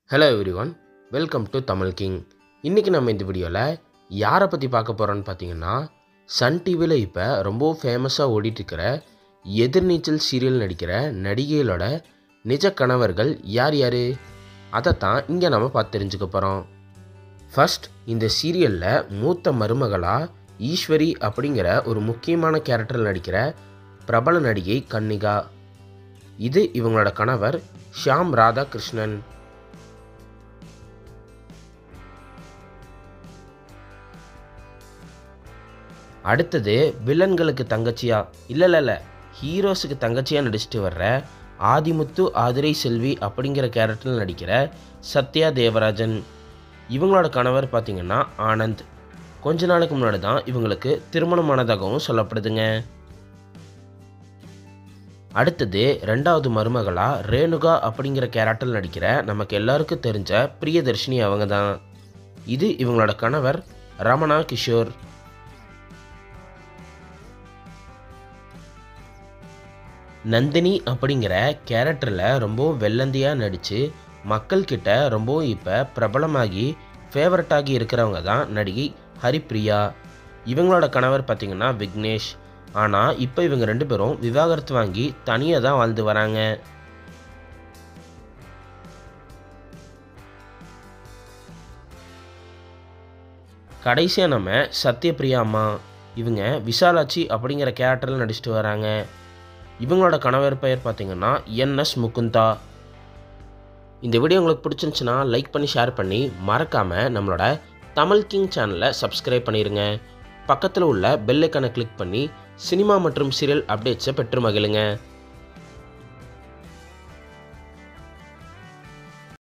hello everyone welcome to Tamil king இன்றைக்கி நம்ம இந்த வீடியோவில் யாரை பற்றி பார்க்க போகிறோன்னு பார்த்தீங்கன்னா சன் டிவியில் இப்போ ரொம்ப ஃபேமஸாக ஓடிட்டுருக்கிற எதிர்நீச்சல் சீரியல் நடிக்கிற நடிகைகளோட நிஜ கணவர்கள் யார் யார் அதைத்தான் இங்கே நம்ம பார்த்து தெரிஞ்சுக்க போகிறோம் ஃபர்ஸ்ட் இந்த சீரியலில் மூத்த மருமகளாக ஈஸ்வரி அப்படிங்கிற ஒரு முக்கியமான கேரக்டரில் நடிக்கிற பிரபல நடிகை கன்னிகா இது இவங்களோட கணவர் ஷியாம் ராதாகிருஷ்ணன் அடுத்தது வில்லன்களுக்கு தங்கச்சியா இல்லை இல்லை இல்லை ஹீரோஸுக்கு தங்கச்சியாக நடிச்சிட்டு வர்ற ஆதிமுத்து ஆதிரை செல்வி அப்படிங்கிற கேரக்டரில் நடிக்கிற சத்யா தேவராஜன் இவங்களோட கணவர் பார்த்திங்கன்னா ஆனந்த் கொஞ்ச நாளுக்கு முன்னாடி தான் இவங்களுக்கு திருமணமானதாகவும் சொல்லப்படுதுங்க அடுத்தது ரெண்டாவது மருமகளா ரேணுகா அப்படிங்கிற கேரக்டரில் நடிக்கிற நமக்கு எல்லாருக்கும் தெரிஞ்ச பிரியதர்ஷினி அவங்க தான் இது இவங்களோட கணவர் ரமணா கிஷோர் நந்தினி அப்படிங்கிற கேரக்டரில் ரொம்பவும் வெள்ளந்தியாக நடித்து மக்கள்கிட்ட ரொம்பவும் இப்போ பிரபலமாகி ஃபேவரட்டாகி இருக்கிறவங்க தான் நடிகை ஹரிப்ரியா இவங்களோட கணவர் பார்த்திங்கன்னா விக்னேஷ் ஆனால் இப்போ இவங்க ரெண்டு பேரும் விவாகரத்து வாங்கி தனியாக தான் வாழ்ந்து வராங்க கடைசியாக நம்ம சத்யபிரியா அம்மா இவங்க விசாலாட்சி அப்படிங்கிற கேரக்டரில் நடிச்சிட்டு வராங்க இவங்களோட கணவர் பெயர் பார்த்தீங்கன்னா என்எஸ் முகுந்தா இந்த வீடியோ உங்களுக்கு பிடிச்சிருந்துச்சுன்னா லைக் பண்ணி ஷேர் பண்ணி மறக்காமல் நம்மளோட தமிழ் கிங் சேனலை சப்ஸ்கிரைப் பண்ணிடுங்க பக்கத்தில் உள்ள பெல் ஐக்கானை கிளிக் பண்ணி சினிமா மற்றும் சீரியல் அப்டேட்ஸை பெற்று மகிழுங்க